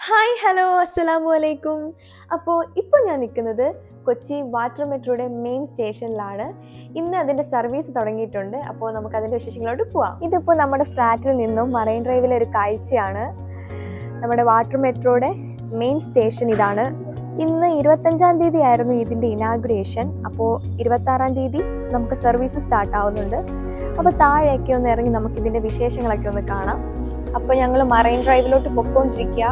hi hello അസ്സലാമു അലൈക്കും അപ്പോൾ ഇപ്പോൾ ഞാൻ നിൽക്കുന്നത് കൊച്ചി വാട്ടർ മെട്രോയുടെ മെയിൻ സ്റ്റേഷനിലാണ് ഇന്ന് അതിൻ്റെ സർവീസ് തുടങ്ങിയിട്ടുണ്ട് അപ്പോൾ നമുക്ക് അതിൻ്റെ വിശേഷങ്ങളോട്ട് പോവാം ഇതിപ്പോൾ നമ്മുടെ ഫ്ലാറ്റിൽ നിന്നും മറൈൻ ഡ്രൈവിലെ ഒരു കാഴ്ചയാണ് നമ്മുടെ വാട്ടർ മെട്രോയുടെ മെയിൻ സ്റ്റേഷൻ ഇതാണ് ഇന്ന് ഇരുപത്തഞ്ചാം തീയതി ആയിരുന്നു ഇതിൻ്റെ ഇനാഗുറേഷൻ അപ്പോൾ ഇരുപത്താറാം തീയതി നമുക്ക് സർവീസ് സ്റ്റാർട്ട് ആവുന്നുണ്ട് അപ്പോൾ താഴെയൊക്കെ ഒന്ന് ഇറങ്ങി നമുക്ക് ഇതിൻ്റെ വിശേഷങ്ങളൊക്കെ ഒന്ന് കാണാം അപ്പോൾ ഞങ്ങൾ മറൈൻ ഡ്രൈവിലോട്ട് പൊക്കോണ്ടിരിക്കുക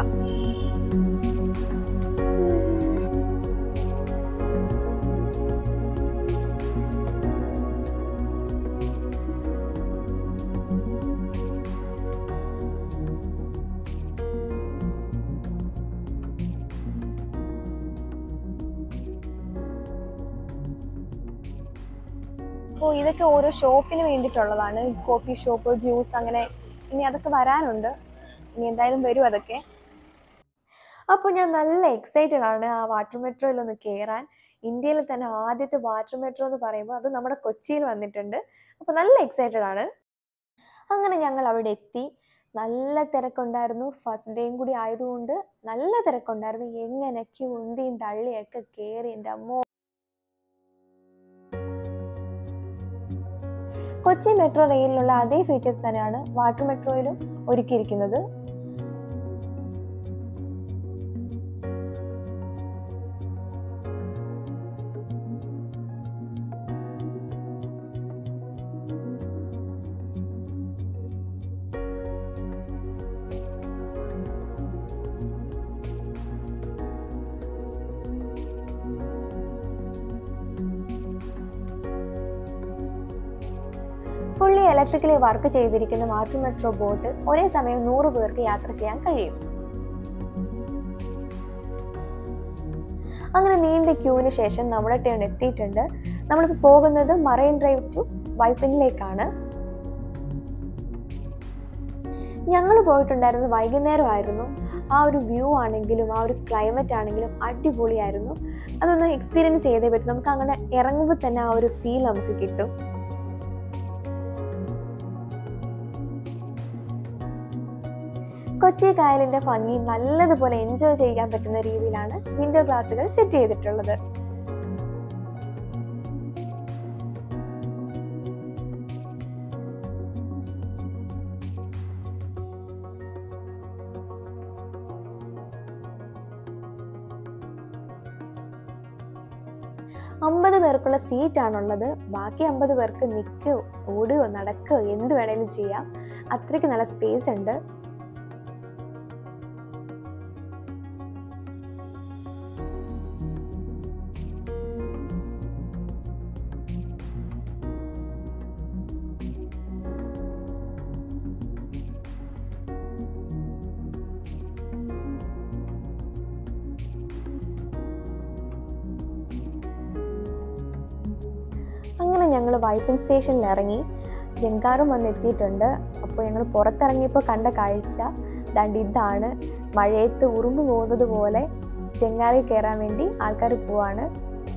അപ്പോൾ ഇതൊക്കെ ഓരോ ഷോപ്പിന് വേണ്ടിയിട്ടുള്ളതാണ് കോഫി ഷോപ്പ് ജ്യൂസ് അങ്ങനെ ഇനി അതൊക്കെ വരാനുണ്ട് ഇനി എന്തായാലും വരും അതൊക്കെ അപ്പോൾ ഞാൻ നല്ല എക്സൈറ്റഡ് ആണ് ആ വാട്ടർ മെട്രോയിൽ ഒന്ന് കയറാൻ ഇന്ത്യയിൽ തന്നെ ആദ്യത്തെ വാട്ടർ മെട്രോ എന്ന് പറയുമ്പോൾ അത് നമ്മുടെ കൊച്ചിയിൽ വന്നിട്ടുണ്ട് അപ്പോൾ നല്ല എക്സൈറ്റഡ് ആണ് അങ്ങനെ ഞങ്ങൾ അവിടെ എത്തി നല്ല തിരക്കുണ്ടായിരുന്നു ഫസ്റ്റ് ഡേയും കൂടി ആയതുകൊണ്ട് നല്ല തിരക്കുണ്ടായിരുന്നു എങ്ങനെയൊക്കെ ഉന്തിയും തള്ളിയൊക്കെ കയറി എൻ്റെ അമ്മോ കൊച്ചി മെട്രോ റെയിലിലുള്ള അതേ ഫീച്ചേഴ്സ് തന്നെയാണ് വാട്ടർ മെട്രോയിലും ഒരുക്കിയിരിക്കുന്നത് ഫുള്ളി ഇലക്ട്രിക്കലി വർക്ക് ചെയ്തിരിക്കുന്ന വാട്ടർ മെട്രോ ബോട്ട് ഒരേ സമയം നൂറ് പേർക്ക് യാത്ര ചെയ്യാൻ കഴിയും അങ്ങനെ നീണ്ട ക്യൂവിന് ശേഷം നമ്മുടെ ടേൺ എത്തിയിട്ടുണ്ട് നമ്മളിപ്പോൾ പോകുന്നത് മറൈൻ ഡ്രൈവ് ടു വൈപ്പിനിലേക്കാണ് ഞങ്ങൾ പോയിട്ടുണ്ടായിരുന്നത് വൈകുന്നേരമായിരുന്നു ആ ഒരു വ്യൂ ആണെങ്കിലും ആ ഒരു ക്ലൈമറ്റ് ആണെങ്കിലും അടിപൊളിയായിരുന്നു അതൊന്ന് എക്സ്പീരിയൻസ് ചെയ്തേ പറ്റും നമുക്ക് അങ്ങനെ ഇറങ്ങുമ്പോൾ തന്നെ ആ ഒരു ഫീൽ നമുക്ക് കിട്ടും കൊച്ചി കായലിന്റെ ഭംഗി നല്ലതുപോലെ എൻജോയ് ചെയ്യാൻ പറ്റുന്ന രീതിയിലാണ് വിൻഡോ ഗ്ലാസുകൾ സെറ്റ് ചെയ്തിട്ടുള്ളത് അമ്പത് പേർക്കുള്ള സീറ്റാണുള്ളത് ബാക്കി അമ്പത് പേർക്ക് നിൽക്കുകയോ ഓടുകയോ നടക്കുകയോ എന്ത് വേണേലും ചെയ്യാം അത്രയ്ക്ക് നല്ല സ്പേസ് ഉണ്ട് അങ്ങനെ ഞങ്ങൾ വൈപ്പിൻ സ്റ്റേഷനിൽ ഇറങ്ങി ജങ്കാറും വന്ന് എത്തിയിട്ടുണ്ട് അപ്പോൾ ഞങ്ങൾ പുറത്തിറങ്ങിയപ്പോൾ കണ്ട കാഴ്ച ദാണ്ട് ഇതാണ് മഴയത്ത് ഉറുമ്പ് പോകുന്നത് പോലെ ചെങ്ങാറി കയറാൻ വേണ്ടി ആൾക്കാർ പോവാണ്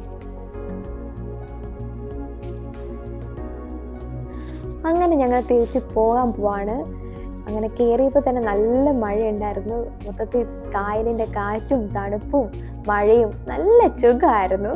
അങ്ങനെ ഞങ്ങൾ തിരിച്ച് പോകാൻ പോവാണ് അങ്ങനെ കയറിയപ്പോൾ തന്നെ നല്ല മഴയുണ്ടായിരുന്നു മൊത്തത്തിൽ കായലിൻ്റെ കാറ്റും തണുപ്പും മഴയും നല്ല സുഖമായിരുന്നു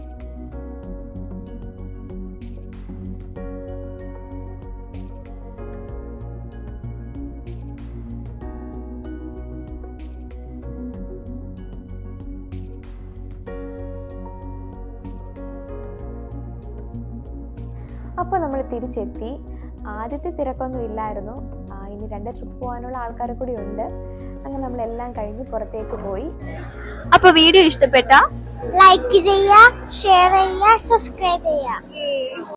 അപ്പോൾ നമ്മൾ തിരിച്ചെത്തി ആദ്യത്തെ തിരക്കൊന്നും ഇല്ലായിരുന്നു ആ, ഇനി രണ്ട് ട്രിപ്പ് പോകാനുള്ള ആൾക്കാർ കൂടി ഉണ്ട് അങ്ങനെ നമ്മളെല്ലാം കഴിഞ്ഞ് പുറത്തേക്ക് പോയി അപ്പൊ വീഡിയോ ഇഷ്ടപ്പെട്ട ലൈക്ക് ചെയ്യുക ഷെയർ ചെയ്യുക സബ്സ്ക്രൈബ് ചെയ്യുക